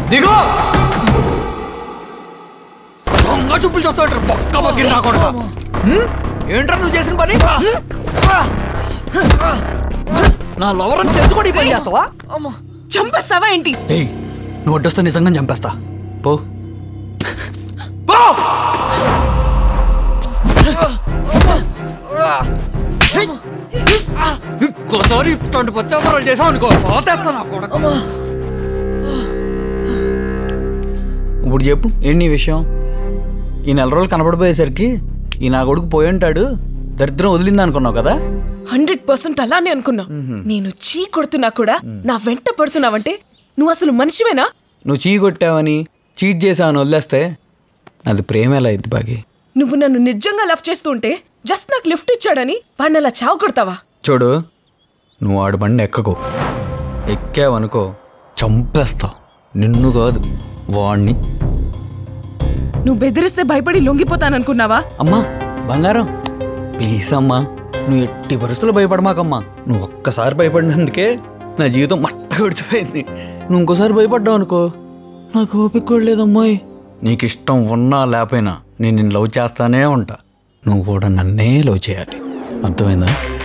దిగు దొంగ చూపులు చూస్తాడు పక్క పక్కన రాకూడదు ఏంట్రా నువ్వు చేసిన పని నా లవర్ అని తెలుసుకోండి ఈ పని చేస్తావా చంపేస్తావా ఏంటి ఏయ్ నువ్వు వడ్డొస్తే నిజంగా చంపేస్తా పో పో ఇంకోసారి ఇట్లాంటి ప్రత్యావరాలు చేసావు అనుకో పోతేస్తా నా కొడుకు ఇప్పుడు చెప్పు ఏంటి నీ విషయం ఈ నెల రోజులు కనపడిపోయేసరికి ఈ నా కొడుకు పోయి ఉంటాడు దరిద్రం వదిలింది అనుకున్నావు కదా హండ్రెడ్ పర్సెంట్ అలానే అనుకున్నా నేను చీ కొడుతున్నా కూడా నా వెంట పడుతున్నావంటే నువ్వు అసలు మనిషివేనా నువ్వు చీ కొట్టావని చీట్ చేసావని వదిలేస్తే అది ప్రేమ ఎలా అయింది బాగి నువ్వు నన్ను నిజంగా లవ్ చేస్తూ ఉంటే జస్ట్ నాకు లిఫ్ట్ ఇచ్చాడని వాడిని అలా చావు కొడతావా చూడు నువ్వు ఆడు బండి ఎక్కకు ఎక్కావనుకో చంపేస్తా నిన్ను కాదు వాణ్ణి నువ్వు బెదిరిస్తే భయపడి లొంగిపోతాననుకున్నావా అమ్మా బంగారం ప్లీజ్ అమ్మా నువ్వు ఎట్టి పరిస్థితుల్లో భయపడమాకమ్మా నువ్వు ఒక్కసారి భయపడినందుకే నా జీవితం మట్ట గడిచిపోయింది నువ్వు ఇంకోసారి భయపడ్డావు అనుకో నాకు ఓపిక కూడా లేదమ్మాయి నీకు ఇష్టం ఉన్నా లేకపోయినా నేను నిన్ను లవ్ చేస్తానే ఉంటా నువ్వు కూడా నన్నే లవ్ చేయాలి అర్థమైందా